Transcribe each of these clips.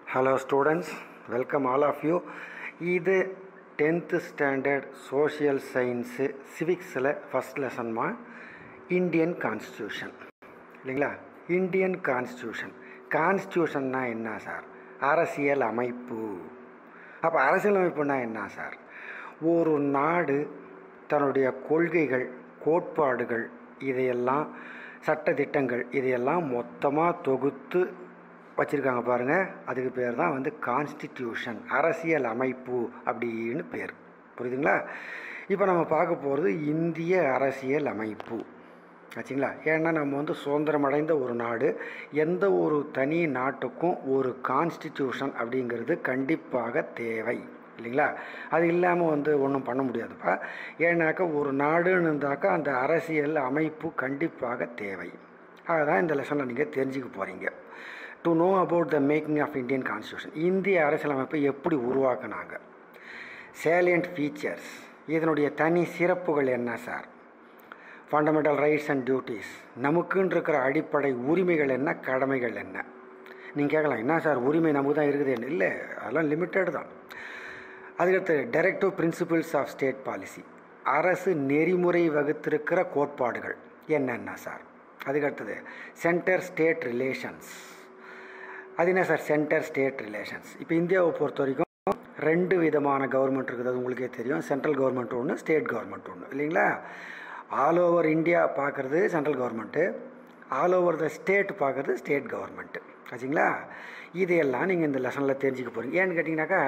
hello students welcome all of you இது tenth standard social science சிவிக்ஸில் first லெசன்மா Indian constitution இல்லைங்களா Indian constitution கான்ஸ்டியூஷன்னா என்ன சார் அரசியல் அமைப்பு அப்போ அரசியல் அமைப்புனா என்ன சார் ஒரு நாடு தன்னுடைய கொள்கைகள் கோட்பாடுகள் இதையெல்லாம் சட்டதிட்டங்கள் இதையெல்லாம் மொத்தமாக தொகுத்து வச்சுருக்காங்க பாருங்கள் அதுக்கு பேர் தான் வந்து கான்ஸ்டிடியூஷன் அரசியல் அமைப்பு அப்படின்னு பேர் புரியுதுங்களா இப்போ நம்ம பார்க்க போகிறது இந்திய அரசியல் அமைப்பு ஆச்சுங்களா ஏன்னா நம்ம வந்து சுதந்திரம் அடைந்த ஒரு நாடு எந்த ஒரு தனி நாட்டுக்கும் ஒரு கான்ஸ்டிடியூஷன் அப்படிங்கிறது கண்டிப்பாக தேவை இல்லைங்களா அது இல்லாமல் வந்து ஒன்றும் பண்ண முடியாதுப்பா ஏன்னாக்கா ஒரு நாடுன்னு இருந்தாக்கா அந்த அரசியல் அமைப்பு கண்டிப்பாக தேவை அதுதான் இந்த லெசனில் நீங்கள் தெரிஞ்சுக்க போகிறீங்க to know about the making of Indian constitution இந்திய அரசியலமைப்பை எப்படி உருவாக்குனாங்க சேலியன்ட் ஃபீச்சர்ஸ் இதனுடைய தனி சிறப்புகள் என்ன sir fundamental rights and duties நமக்குன்னு இருக்கிற அடிப்படை உரிமைகள் என்ன கடமைகள் என்ன நீங்கள் கேட்கலாம் என்ன சார் உரிமை நமக்கு தான் இருக்குது இல்லை அதெல்லாம் லிமிட்டட் தான் அதுக்கடுத்து directive principles of state policy அரசு நெறிமுறை வகுத்திருக்கிற கோட்பாடுகள் என்னென்ன சார் அதுக்கடுத்தது சென்டர் ஸ்டேட் ரிலேஷன்ஸ் அது என்ன சார் சென்டர் ஸ்டேட் ரிலேஷன்ஸ் இப்போ இந்தியாவை பொறுத்த வரைக்கும் ரெண்டு விதமான கவர்மெண்ட் இருக்குது அது உங்களுக்கே தெரியும் சென்ட்ரல் கவர்மெண்ட் ஒன்று ஸ்டேட் கவர்மெண்ட் ஒன்று இல்லைங்களா ஆல் ஓவர் இந்தியா பார்க்குறது central government all over the state பார்க்குறது ஸ்டேட் கவர்மெண்ட்டு ஆச்சுங்களா இதையெல்லாம் நீங்கள் இந்த லெசனில் தெரிஞ்சுக்க போகிறீங்க ஏன்னு கேட்டிங்கனாக்கா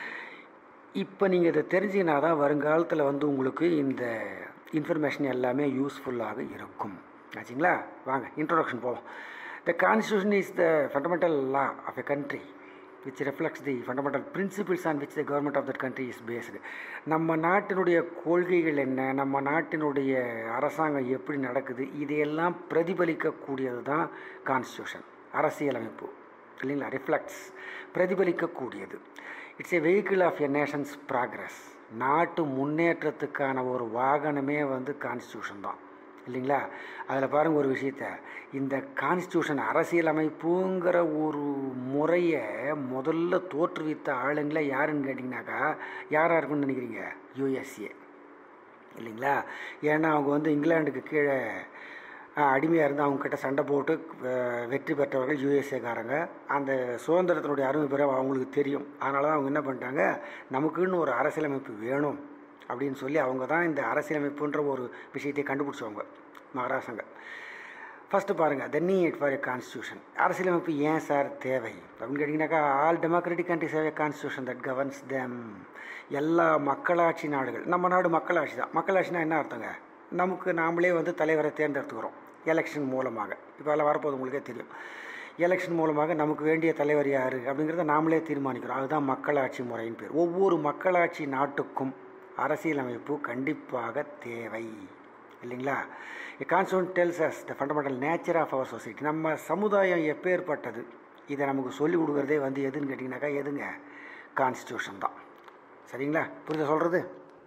இப்போ நீங்கள் இதை தெரிஞ்சிங்கன்னா தான் வருங்காலத்தில் வந்து உங்களுக்கு இந்த இன்ஃபர்மேஷன் எல்லாமே யூஸ்ஃபுல்லாக இருக்கும் ஆச்சுங்களா வாங்க இன்ட்ரொடக்ஷன் போவோம் the constitution is the fundamental law of a country which reflects the fundamental principles on which the government of that country is based நம்ம நாட்டினுடைய கொள்கைகள் என்ன நம்ம நாட்டினுடைய அரசாங்கம் எப்படி நடக்குது இதையெல்லாம் பிரதிபலிக்கக்கூடியது தான் கான்ஸ்டியூஷன் அரசியலமைப்பு இல்லைங்களா ரிஃப்ளெக்ட்ஸ் பிரதிபலிக்கக்கூடியது it's a vehicle of a nation's progress நாட்டு முன்னேற்றத்துக்கான ஒரு வாகனமே வந்து கான்ஸ்டியூஷன் தான் இல்லைங்களா அதில் பாருங்கள் ஒரு விஷயத்த இந்த கான்ஸ்டியூஷன் அரசியலமைப்புங்கிற ஒரு முறையை முதல்ல தோற்றுவித்த ஆளுங்களே யாருன்னு கேட்டிங்கனாக்கா யாராக இருக்குன்னு நினைக்கிறீங்க யூஎஸ்ஏ இல்லைங்களா ஏன்னா அவங்க வந்து இங்கிலாந்துக்கு கீழே அடிமையாக இருந்து அவங்கக்கிட்ட சண்டை போட்டு வெற்றி பெற்றவர்கள் யூஎஸ்ஏக்காரங்க அந்த சுதந்திரத்தினுடைய அருமை பெற அவங்களுக்கு தெரியும் அதனால தான் அவங்க என்ன பண்ணிட்டாங்க நமக்குன்னு ஒரு அரசியலமைப்பு வேணும் அப்படின்னு சொல்லி அவங்க தான் இந்த அரசியலமைப்புன்ற ஒரு விஷயத்தை கண்டுபிடிச்சவங்க மகாராஷ்டிரங்க ஃபஸ்ட்டு பாருங்கள் the need for a constitution அரசியலமைப்பு ஏன் சார் தேவை அப்படின்னு கேட்டிங்கனாக்கா all democratic countries have a constitution that governs them எல்லா மக்களாட்சி நாடுகள் நம்ம நாடு மக்களாட்சி தான் மக்களாட்சினா என்ன அர்த்தங்க நமக்கு நாமளே வந்து தலைவரை தேர்ந்தெடுத்துக்கிறோம் எலெக்ஷன் மூலமாக இப்போ எல்லாம் வரப்போது உங்களுக்கே தெரியும் எலெக்ஷன் மூலமாக நமக்கு வேண்டிய தலைவர் யார் அப்படிங்கிறத நாமளே தீர்மானிக்கிறோம் அதுதான் மக்களாட்சி முறையின் பேர் ஒவ்வொரு மக்களாட்சி நாட்டுக்கும் அரசியலமைப்பு கண்டிப்பாக தேவை இல்லைங்களா constitution tells us the fundamental nature of our society நம்ம சமுதாயம் எப்பேற்பட்டது இதை நமக்கு சொல்லிக் கொடுக்குறதே வந்து எதுன்னு கேட்டிங்கனாக்கா எதுங்க கான்ஸ்டியூஷன் தான் சரிங்களா புரியுத சொல்கிறது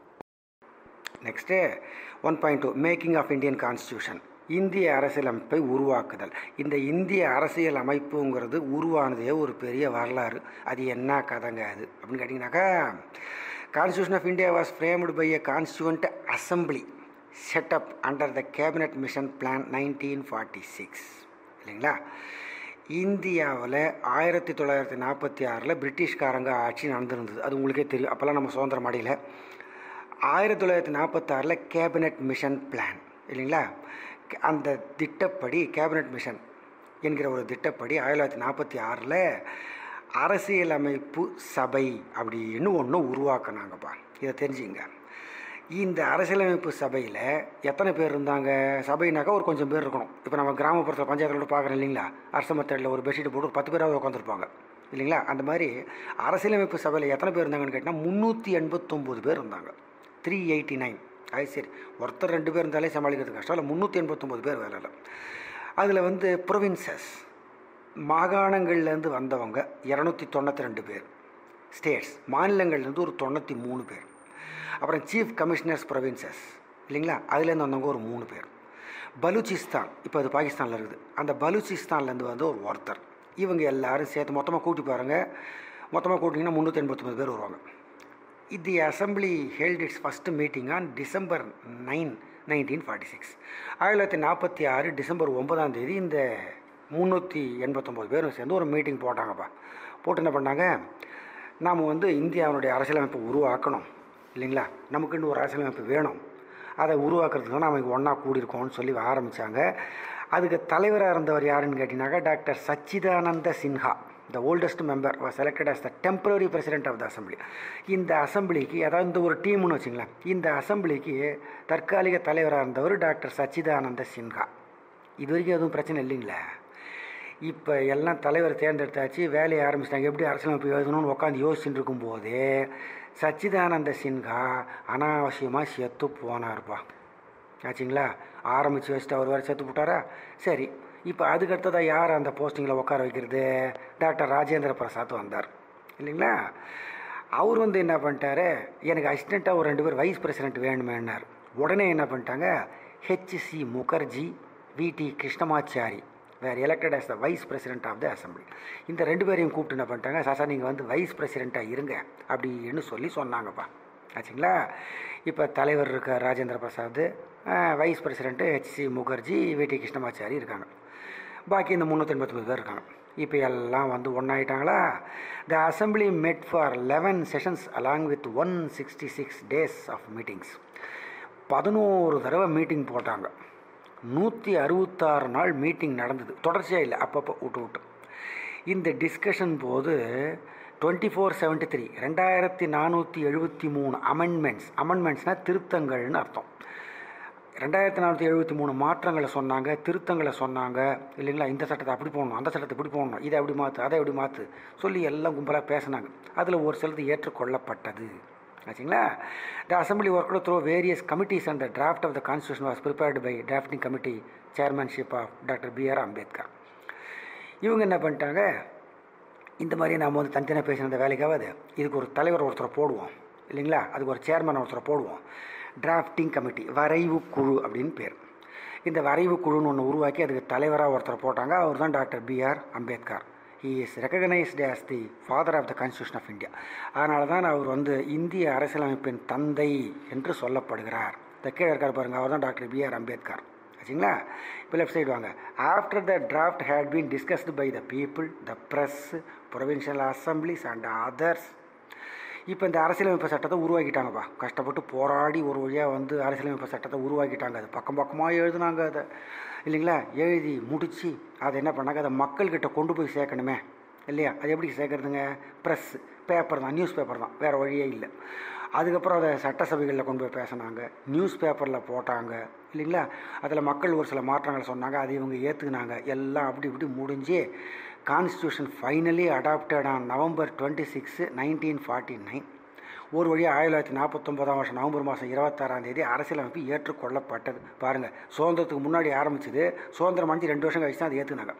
next one point two making of Indian constitution இந்திய அரசியலமைப்பை உருவாக்குதல் இந்த இந்திய அரசியல் அமைப்புங்கிறது உருவானதே ஒரு பெரிய வரலாறு அது என்ன கதைங்க அது அப்படின்னு கேட்டிங்கனாக்கா constitution of India was framed by a constituent assembly setup under the cabinet mission plan nineteen forty six இல்லைங்களா இந்தியாவில் ஆயிரத்தி தொள்ளாயிரத்தி நாற்பத்தி ஆறில் பிரிட்டிஷ்காரங்க ஆட்சி நடந்திருந்தது அது உங்களுக்கே தெரியும் அப்போல்லாம் நம்ம சுதந்திரம் அடையில ஆயிரத்தி தொள்ளாயிரத்தி நாற்பத்தாறில் கேபினட் மிஷன் பிளான் இல்லைங்களா அந்த திட்டப்படி கேபினட் மிஷன் என்கிற ஒரு திட்டப்படி ஆயிரத்தி தொள்ளாயிரத்தி நாற்பத்தி ஆறில் அரசியலமைப்பு சபை அப்படின்னு ஒன்று உருவாக்குனாங்கப்பா இதை தெரிஞ்சுங்க இந்த அரசியலமைப்பு சபையில் எத்தனை பேர் இருந்தாங்க சபைனாக்கா ஒரு கொஞ்சம் பேர் இருக்கணும் இப்போ நம்ம கிராமப்புறத்தில் பஞ்சாயத்தில் பார்க்குறோம் இல்லைங்களா அரச மத்தடில் ஒரு பெட்ஷீட் போட்டு ஒரு பத்து பேராவது உட்காந்துருப்பாங்க இல்லைங்களா அந்த மாதிரி அரசியலமைப்பு சபையில் எத்தனை பேர் இருந்தாங்கன்னு கேட்டால் முந்நூற்றி எண்பத்தொம்போது பேர் இருந்தாங்க த்ரீ எயிட்டி நைன் அது சரி ஒருத்தர் ரெண்டு பேர் இருந்தாலே சமாளிக்கிறது கஷ்டம் இல்லை முந்நூற்றி எண்பத்தொம்போது பேர் வேலை இல்லை அதில் வந்து ப்ரொவின்சஸ் மாகாணங்கள்லேருந்து வந்தவங்க இரநூத்தி தொண்ணூற்றி ரெண்டு பேர் ஸ்டேட்ஸ் மாநிலங்கள்லேருந்து ஒரு தொண்ணூற்றி மூணு பேர் அப்புறம் சீஃப் கமிஷனர்ஸ் ப்ரொவின்சஸ் இல்லைங்களா அதுலேருந்து வந்தவங்க ஒரு மூணு பேர் பலூச்சிஸ்தான் இப்போ அது பாகிஸ்தானில் இருக்குது அந்த பலூச்சிஸ்தான்லேருந்து வந்து ஒரு ஒருத்தர் இவங்க எல்லாரும் சேர்த்து மொத்தமாக கூட்டி பாருங்கள் மொத்தமாக கூட்டிங்கன்னா முந்நூற்றி எண்பத்தொம்பது பேர் வருவாங்க the assembly held its first meeting on December nine nineteen forty six ஆயிரத்தி தொள்ளாயிரத்தி நாற்பத்தி ஆறு டிசம்பர் ஒன்பதாம் தேதி இந்த முந்நூற்றி எண்பத்தொம்போது பேரும் சேர்ந்து ஒரு மீட்டிங் போட்டாங்கப்பா போட்டு என்ன பண்ணாங்க நாம் வந்து இந்தியாவுடைய அரசியலமைப்பை உருவாக்கணும் இல்லைங்களா நமக்குன்னு ஒரு அரசியலமைப்பு வேணும் அதை உருவாக்குறதுக்கு நாம் இங்கே ஒன்றா கூடியிருக்கோம்னு சொல்லி ஆரம்பித்தாங்க அதுக்கு தலைவராக இருந்தவர் யாருன்னு கேட்டிங்கனாக்கா doctor Sachchidananda Sinha the oldest member was selected as the temporary president of the assembly இந்த அசம்பிளிக்கு அதாவது இந்த ஒரு டீம்னு வச்சுங்களேன் இந்த அசம்பிளிக்கு தற்காலிக தலைவராக இருந்தவர் டாக்டர் சச்சிதானந்த சின்ஹா இது வரைக்கும் எதுவும் பிரச்சனை இல்லைங்களா இப்போ எல்லாம் தலைவர் தேர்ந்தெடுத்தாச்சு வேலையை ஆரம்பிச்சிட்டாங்க எப்படி அரசியலமைப்பு எழுதணும்னு உட்காந்து யோசிச்சுட்டு இருக்கும்போதே சச்சிதானந்த சின்ஹா அனாவசியமாக செத்து போனார்ப்பா ஆச்சுங்களா ஆரம்பித்து வச்சுட்டு அவர் வேறு செத்து போட்டாரா சரி இப்போ அதுக்கு அடுத்ததாக யார் அந்த போஸ்டிங்கில் உட்கார வைக்கிறது டாக்டர் ராஜேந்திர பிரசாத் வந்தார் இல்லைங்களா அவர் வந்து என்ன பண்ணிட்டாரு எனக்கு அசிஸ்டண்ட்டாக ஒரு ரெண்டு பேர் வைஸ் பிரசிடென்ட் வேணுமேனார் உடனே என்ன பண்ணிட்டாங்க HC Mukherjee VT Krishnamachari were elected as the vice president of the assembly இந்த ரெண்டு பேரையும் கூப்பிட்டு என்ன பண்ணிட்டாங்க சாசா நீங்கள் வந்து வைஸ் பிரசிடெண்ட்டாக இருங்க அப்படின்னு சொல்லி சொன்னாங்கப்பா ஆச்சுங்களா இப்போ தலைவர் இருக்க Rajendra Prasad vice president HC Mukherjee VT Krishnamachari இருக்காங்க பாக்கி இந்த முந்நூற்றி எண்பத்தொம்பது பேர் இருக்காங்க இப்போ எல்லாம் வந்து ஒன்றாயிட்டாங்களா the assembly met for eleven sessions along with one sixty six days of meetings பதினோரு தடவை மீட்டிங் போட்டாங்க நூற்றி அறுபத்தாறு நாள் மீட்டிங் நடந்தது தொடர்ச்சியாக இல்லை அப்பப்போ விட்டு விட்டு இந்த டிஸ்கஷன் போது டுவெண்ட்டி ஃபோர் செவன்ட்டி த்ரீ ரெண்டாயிரத்தி நானூற்றி எழுபத்தி மூணு அமெண்ட்மெண்ட்ஸ் அமெண்ட்மெண்ட்ஸ்னால் திருத்தங்கள்னு அர்த்தம் ரெண்டாயிரத்தி நானூற்றி எழுபத்தி மூணு மாற்றங்களை சொன்னாங்க திருத்தங்களை சொன்னாங்க இல்லைங்களா இந்த சட்டத்தை அப்படி போடணும் அந்த சட்டத்தை இப்படி போடணும் இதை அப்படி மாற்று அதை எப்படி மாற்று சொல்லி எல்லாம் கும்பலாக பேசினாங்க அதில் ஒரு சிலது ஏற்றுக்கொள்ளப்பட்டது ஆச்சுங்களா the assembly work through various committees and the draft of the constitution was prepared by drafting committee chairmanship of doctor B R Ambedkar இவங்க என்ன பண்ணிட்டாங்க இந்த மாதிரி நாம் வந்து தனித்தனியாக பேசின அந்த வேலைக்காவது இதுக்கு ஒரு தலைவர் ஒருத்தரை போடுவோம் இல்லைங்களா அதுக்கு ஒரு சேர்மன் ஒருத்தரை போடுவோம் டிராஃப்டிங் கமிட்டி வரைவு குழு அப்படின்னு பேர் இந்த வரைவு குழுன்னு ஒன்று உருவாக்கி அதுக்கு தலைவராக ஒருத்தர் போட்டாங்க அவர் தான் doctor BR Ambedkar he is recognised as the father of the constitution of India அதனால தான் அவர் வந்து இந்திய அரசியலமைப்பின் தந்தை என்று சொல்லப்படுகிறார் இந்த கீழே இருக்கார் பாருங்க அவர் தான் டாக்டர் பிஆர் அம்பேத்கர் ஆச்சுங்களா இப்போ லெஃப்ட் சைடு வாங்க after the draft had been discussed by the people the press provincial assemblies and others இப்போ இந்த அரசியலமைப்பு சட்டத்தை உருவாக்கிட்டாங்கப்பா கஷ்டப்பட்டு போராடி ஒரு வழியாக வந்து அரசியலமைப்பு சட்டத்தை உருவாக்கிட்டாங்க அது பக்கம் பக்கமாக எழுதுனாங்க அதை இல்லைங்களா எழுதி முடித்து அதை என்ன பண்ணாங்க அதை மக்கள்கிட்ட கொண்டு போய் சேர்க்கணுமே இல்லையா அது எப்படி சேர்க்குறதுங்க ப்ரெஸ் பேப்பர் தான் நியூஸ் பேப்பர் தான் வேறு வழியே இல்லை அதுக்கப்புறம் அதை சட்டசபைகளில் கொண்டு போய் பேசினாங்க நியூஸ் பேப்பரில் போட்டாங்க இல்லைங்களா அதில் மக்கள் ஒரு சில மாற்றங்களை சொன்னாங்க அதை இவங்க ஏற்றுக்கினாங்க எல்லாம் அப்படி இப்படி முடிஞ்சு constitution finally adopted on November twenty six nineteen forty nine ஒரு வழியாக ஆயிரத்தி தொள்ளாயிரத்தி நாற்பத்தொம்பதாம் வருஷம் நவம்பர் மாதம் இருபத்தாறாம் தேதி அரசியலமைப்பு ஏற்றுக்கொள்ளப்பட்டது பாருங்கள் சுதந்திரத்துக்கு முன்னாடி ஆரம்பிச்சது சுதந்திரம் அஞ்சு ரெண்டு வருஷம் கழிச்சு தான் அதை ஏற்றுனாங்க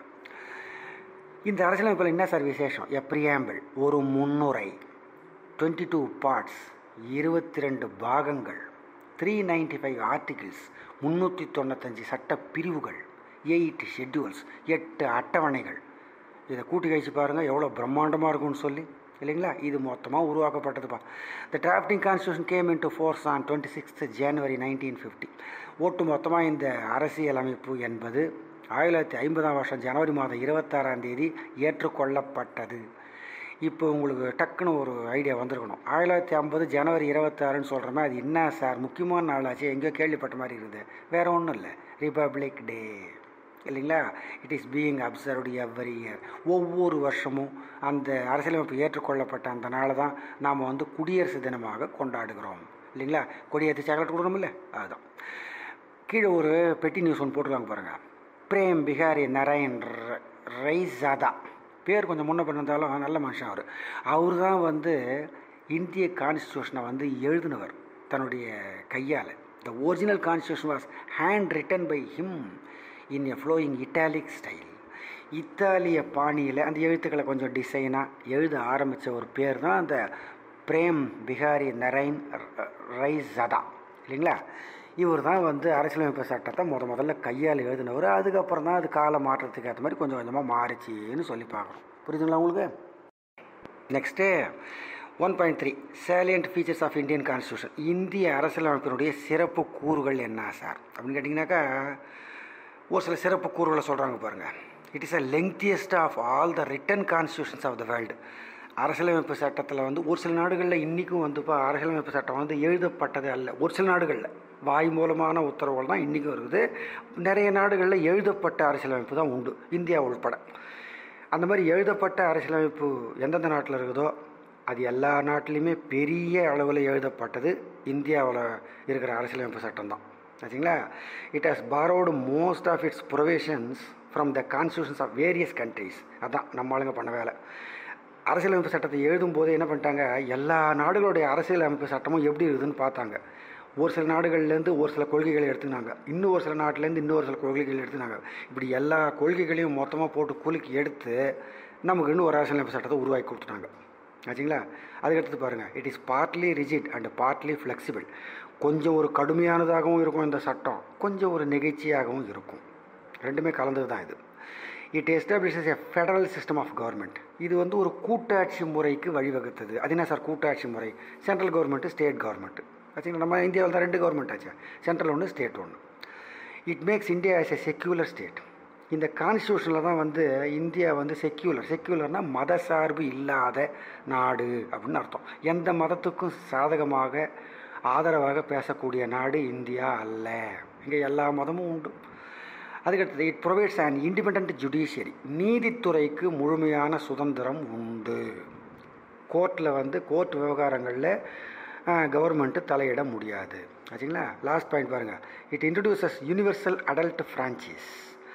இந்த அரசியலமைப்பில் என்ன சார் விசேஷம் எ ப்ரியாம்பிள் ஒரு முன்னுரை டுவெண்ட்டி டூ பார்ட்ஸ் இருபத்தி ரெண்டு பாகங்கள் த்ரீ நைன்டி ஃபைவ் ஆர்டிகிள்ஸ் முந்நூற்றி தொண்ணூத்தஞ்சு சட்ட பிரிவுகள் எயிட் ஷெட்யூல்ஸ் எட்டு அட்டவணைகள் இதை கூட்டி கழிச்சு பாருங்கள் எவ்வளோ பிரம்மாண்டமாக இருக்கும்னு சொல்லி இல்லைங்களா இது மொத்தமாக உருவாக்கப்பட்டதுப்பா the drafting constitution came in to force on twenty sixth January nineteen fifty ஒட்டு மொத்தமாக இந்த அரசியல் அமைப்பு என்பது ஆயிரத்தி தொள்ளாயிரத்தி ஐம்பதாம் வருஷம் ஜனவரி மாதம் இருபத்தாறாம் தேதி ஏற்றுக்கொள்ளப்பட்டது இப்போ உங்களுக்கு டக்குன்னு ஒரு ஐடியா வந்திருக்கணும் ஆயிரத்தி தொள்ளாயிரத்தி ஐம்பது ஜனவரி இருபத்தாறுன்னு சொல்கிறோமே அது என்ன சார் முக்கியமான நாளாச்சு எங்கேயோ கேள்விப்பட்ட மாதிரி இருக்குது வேறு ஒன்றும் இல்லை ரிபப்ளிக் டே இல்லைங்களா it is being observed every year ஒவ்வொரு வருஷமும் அந்த அரசியலமைப்பு ஏற்றுக்கொள்ளப்பட்ட அந்த நாளை தான் நாம் வந்து குடியரசு தினமாக கொண்டாடுகிறோம் இல்லைங்களா கொடியேற்றி சாக்லேட் கொடுக்கணுமில்ல அதுதான் கீழே ஒரு பெட்டி நியூஸ் ஒன்று போட்டிருக்காங்க பாருங்கள் பிரேம் பிகாரி நரேன் ரைசாதா பேர் கொஞ்சம் முன்ன பண்ணிருந்தாலும் நல்ல மனுஷன் அவர் அவர் தான் வந்து இந்திய கான்ஸ்டியூஷனை வந்து எழுதினவர் தன்னுடைய கையால் the original constitution was hand written by him in a flowing italic style இத்தாலிய பாணியில் அந்த எழுத்துக்களை கொஞ்சம் டிசைனாக எழுத ஆரம்பித்த ஒரு பேர் தான் அந்த பிரேம் பிகாரி நரைன் ரைசதா இல்லைங்களா இவர் தான் வந்து அரசியலமைப்பு சட்டத்தை முத முதல்ல கையால் எழுதினவர் அதுக்கப்புறம் தான் அது கால மாற்றத்துக்கு ஏற்ற மாதிரி கொஞ்சம் கொஞ்சமாக மாறிச்சின்னு சொல்லி பார்க்குறோம் புரியுதுங்களா உங்களுக்கு next one point three salient features of Indian constitution இந்திய அரசியலமைப்பினுடைய சிறப்பு கூறுகள் என்ன சார் அப்படின்னு கேட்டிங்கனாக்கா ஒரு சில சிறப்பு கூறுகளை சொல்கிறாங்க பாருங்கள் it is a lengthiest of all the written constitutions of the world அரசியலமைப்பு சட்டத்தில் வந்து ஒரு சில நாடுகளில் இன்றைக்கும் வந்து இப்போ அரசியலமைப்பு சட்டம் வந்து எழுதப்பட்டது அல்ல ஒரு சில நாடுகளில் வாய் மூலமான உத்தரவுகள் தான் இன்றைக்கும் இருக்குது நிறைய நாடுகளில் எழுதப்பட்ட அரசியலமைப்பு தான் உண்டு இந்தியா உள்பட அந்த மாதிரி எழுதப்பட்ட அரசியலமைப்பு எந்தெந்த நாட்டில் இருக்குதோ அது எல்லா நாட்டிலையுமே பெரிய அளவில் எழுதப்பட்டது இந்தியாவில் இருக்கிற அரசியலமைப்பு சட்டம் தான் ஆச்சுங்களா it has borrowed most of its provisions from the constitutions of various countries அதான் நம்ம ஆளுங்க பண்ண வேலை அரசியலமைப்பு சட்டத்தை எழுதும் போது என்ன பண்ணிட்டாங்க எல்லா நாடுகளுடைய அரசியலமைப்பு சட்டமும் எப்படி இருக்குதுன்னு பார்த்தாங்க ஒரு சில நாடுகள்லேருந்து ஒரு சில கொள்கைகளை எடுத்துனாங்க இன்னும் ஒரு சில நாட்டிலேருந்து இன்னொரு சில கொள்கைகள் எடுத்துனாங்க இப்படி எல்லா கொள்கைகளையும் மொத்தமாக போட்டு குலுக்கி எடுத்து நமக்கு இன்னும் ஒரு அரசியலமைப்பு சட்டத்தை உருவாக்கி கொடுத்துட்டாங்க ஆச்சுங்களா அதுக்கடுத்து பாருங்கள் it is partly rigid and partly flexible கொஞ்சம் ஒரு கடுமையானதாகவும் இருக்கும் இந்த சட்டம் கொஞ்சம் ஒரு நெகிழ்ச்சியாகவும் இருக்கும் ரெண்டுமே கலந்தது தான் இது it establishes a federal system of government இது வந்து ஒரு கூட்டாட்சி முறைக்கு வழிவகுத்தது அது என்ன சார் கூட்டாட்சி முறை சென்ட்ரல் கவர்மெண்ட்டு ஸ்டேட் கவர்மெண்ட்டு ஆச்சுங்களா நம்ம இந்தியாவில் தான் ரெண்டு கவர்மெண்ட் ஆச்சு சென்ட்ரல் ஒன்று ஸ்டேட் ஒன்று it makes India as a secular state இந்த கான்ஸ்டியூஷனில் தான் வந்து இந்தியா வந்து செக்யூலர் செக்யூலர்னால் மத சார்பு இல்லாத நாடு அப்படின்னு அர்த்தம் எந்த மதத்துக்கும் சாதகமாக ஆதரவாக பேசக்கூடிய நாடு இந்தியா அல்ல இங்கே எல்லா மதமும் உண்டு அதுக்கடுத்தது it provides and independent judiciary நீதித்துறைக்கு முழுமையான சுதந்திரம் உண்டு கோர்ட்டில் வந்து கோர்ட் விவகாரங்களில் கவர்மெண்ட்டு தலையிட முடியாது ஆச்சுங்களா லாஸ்ட் பாயிண்ட் பாருங்கள் it introduces universal adult franchise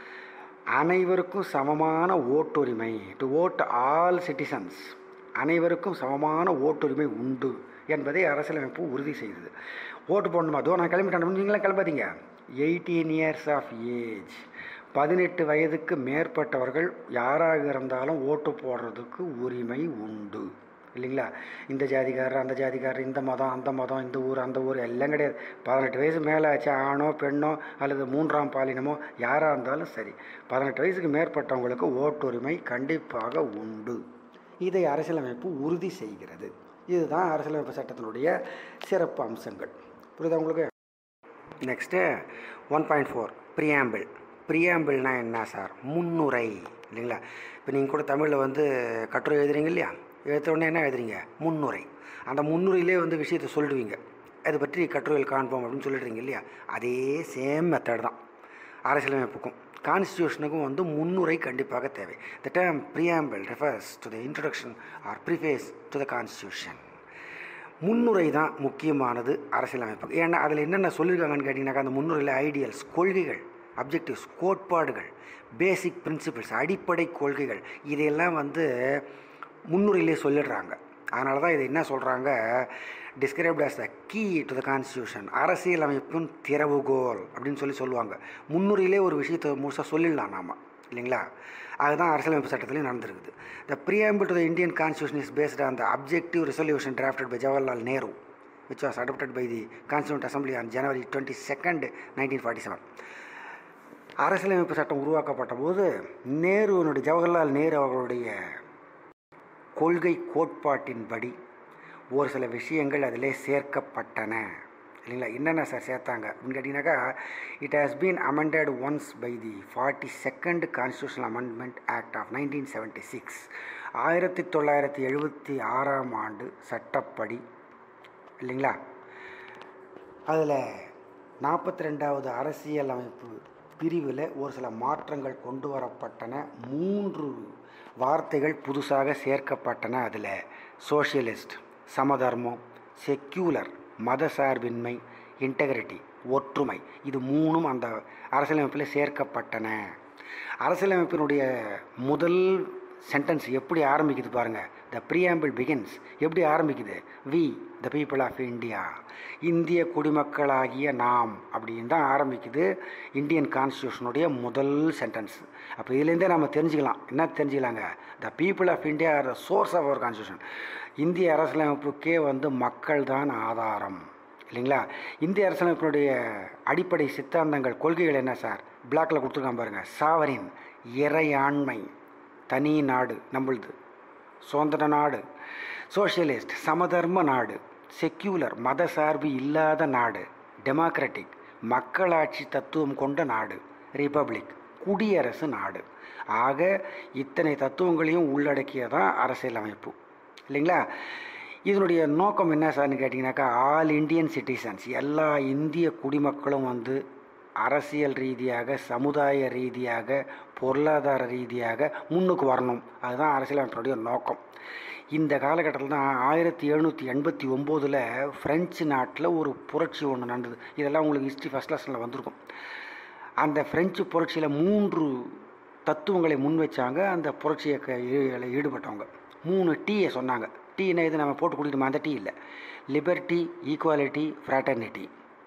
அனைவருக்கும் சமமான ஓட்டுரிமை டு ஓட் ஆல் சிட்டிசன்ஸ் அனைவருக்கும் சமமான ஓட்டுரிமை உண்டு என்பதை அரசியலமைப்பு உறுதி செய்தது ஓட்டு போடணுமா அதோ நான் கிளம்பிட்டேன் நீங்களாம் கிளம்பாதீங்க எயிட்டீன் இயர்ஸ் ஆஃப் ஏஜ் பதினெட்டு வயதுக்கு மேற்பட்டவர்கள் யாராக இருந்தாலும் ஓட்டு போடுறதுக்கு உரிமை உண்டு இல்லைங்களா இந்த ஜாதிக்காரர் அந்த ஜாதிக்காரர் இந்த மதம் அந்த மதம் இந்த ஊர் அந்த ஊர் எல்லாம் கிடையாது பதினெட்டு வயசு மேலே ஆச்சு ஆணோ பெண்ணோ அல்லது மூன்றாம் பாலினமோ யாராக இருந்தாலும் சரி பதினெட்டு வயசுக்கு மேற்பட்டவங்களுக்கு ஓட்டுரிமை கண்டிப்பாக உண்டு இதை அரசியலமைப்பு உறுதி செய்கிறது இதுதான் அரசியலமைப்பு சட்டத்தினுடைய சிறப்பு அம்சங்கள் புரியுதா உங்களுக்கு next one point four preamble ப்ரியாம்பிள்னா என்ன சார் முன்னுரை இல்லைங்களா இப்போ நீங்கள் கூட தமிழில் வந்து கட்டுரை எழுதுறீங்க இல்லையா எழுத்த உடனே என்ன எழுதுறீங்க முன்னுரை அந்த முன்னுரையிலே வந்து விஷயத்தை சொல்லிடுவீங்க அதை பற்றி கட்டுரையில் காண்போம் அப்படின்னு சொல்லிடுறீங்க இல்லையா அதே சேம் மெத்தட் தான் அரசியலமைப்புக்கும் கான்ஸ்டியூஷனுக்கும் வந்து முன்னுரை கண்டிப்பாக தேவை the term preamble refers to the introduction or preface to the constitution முன்னுரை தான் முக்கியமானது அரசியலமைப்பு ஏன்னா அதில் என்னென்ன சொல்லியிருக்காங்கன்னு கேட்டிங்கனாக்கா அந்த முன்னுரையில் ஐடியல்ஸ் கொள்கைகள் அப்ஜெக்டிவ்ஸ் கோட்பாடுகள் பேசிக் பிரின்சிபிள்ஸ் அடிப்படை கொள்கைகள் இதையெல்லாம் வந்து முன்னுரையிலே சொல்லிடுறாங்க அதனால தான் இதை என்ன சொல்கிறாங்க described as the key to the constitution அரசியலமைப்பின் திறவுகோல் அப்படின்னு சொல்லி சொல்லுவாங்க முன்னுரையிலே ஒரு விஷயத்தை முழுசாக சொல்லிடலாம் நாம் இல்லைங்களா அதுதான் அரசியலமைப்பு சட்டத்திலையும் நடந்திருக்குது the preamble to the Indian constitution is based on the objective resolution drafted by Jawaharlal Nehru which was adopted by the constituent assembly on January twenty second nineteen forty seven அரசியலமைப்பு சட்டம் உருவாக்கப்பட்ட போது நேருனுடைய ஜவஹர்லால் நேரு அவர்களுடைய கொள்கை கோட்பாட்டின்படி ஒரு சில விஷயங்கள் அதிலே சேர்க்கப்பட்டன இல்லைங்களா என்னென்ன சார் சேர்த்தாங்க அப்படின்னு கேட்டிங்கனாக்கா it has been amended once by the forty second constitutional amendment act of nineteen seventy six ஆயிரத்தி தொள்ளாயிரத்தி எழுபத்தி ஆறாம் ஆண்டு சட்டப்படி இல்லைங்களா அதில் நாற்பத்தி ரெண்டாவது அரசியல் அமைப்பு பிரிவில் ஒரு சில மாற்றங்கள் கொண்டு வரப்பட்டன மூன்று வார்த்தைகள் புதுசாக சேர்க்கப்பட்டன அதில் சோஷியலிஸ்ட் சமதர்மம் செக்யூலர் மதசார்பின்மை இன்டெகிரிட்டி ஒற்றுமை இது மூணும் அந்த அரசியலமைப்பில் சேர்க்கப்பட்டன அரசியலமைப்பினுடைய முதல் சென்டென்ஸ் எப்படி ஆரம்பிக்குது பாருங்கள் த ப்ரியாம்பிள் பிகின்ஸ் எப்படி ஆரம்பிக்குது we the people of India இந்திய குடிமக்களாகிய நாம் அப்படின்னு தான் ஆரம்பிக்குது இந்தியன் கான்ஸ்டியூஷனுடைய முதல் சென்டென்ஸ் அப்போ இதுலேருந்தே நம்ம தெரிஞ்சுக்கலாம் என்ன தெரிஞ்சுக்கலாங்க the people of India are the source of our constitution இந்திய அரசியலமைப்புக்கே வந்து மக்கள் தான் ஆதாரம் இல்லைங்களா இந்திய அரசியலமைப்பினுடைய அடிப்படை சித்தாந்தங்கள் கொள்கைகள் என்ன சார் பிளாக்ல கொடுத்துருக்கான் பாருங்கள் சாவரின் இறையாண்மை தனி நாடு நம்மளுது சுதந்திர நாடு சோஷியலிஸ்ட் சமதர்ம நாடு செக்யூலர் மத சார்பு இல்லாத நாடு டெமோக்ராட்டிக் மக்களாட்சி தத்துவம் கொண்ட நாடு ரிபப்ளிக் குடியரசு நாடு ஆக இத்தனை தத்துவங்களையும் உள்ளடக்கியதான் அரசியலமைப்பு இல்லைங்களா இதனுடைய நோக்கம் என்ன சார்னு கேட்டிங்கனாக்கா ஆல் இண்டியன் சிட்டிசன்ஸ் எல்லா இந்திய குடிமக்களும் வந்து அரசியல் ரீதியாக சமுதாய ரீதியாக பொருளாதார ரீதியாக முன்னுக்கு வரணும் அதுதான் அரசியலமைப்பினுடைய நோக்கம் இந்த காலகட்டத்தில் தான் ஆயிரத்தி எழுநூற்றி எண்பத்தி ஒம்போதில் ஃப்ரெஞ்சு நாட்டில் ஒரு புரட்சி ஒன்று நடந்தது இதெல்லாம் உங்களுக்கு ஹிஸ்ட்ரி ஃபஸ்ட் லெசனில் வந்திருக்கும் அந்த ஃப்ரெஞ்சு புரட்சியில் மூன்று தத்துவங்களை முன் வச்சாங்க அந்த புரட்சியை க- ஈ- ஈடுபட்டவங்க மூணு டீயை சொன்னாங்க டீனா இது நம்ம போட்டு குடிக்கணுமா அந்த டீ இல்லை லிபர்ட்டி ஈக்குவாலிட்டி ஃப்ராட்டர்னிட்டி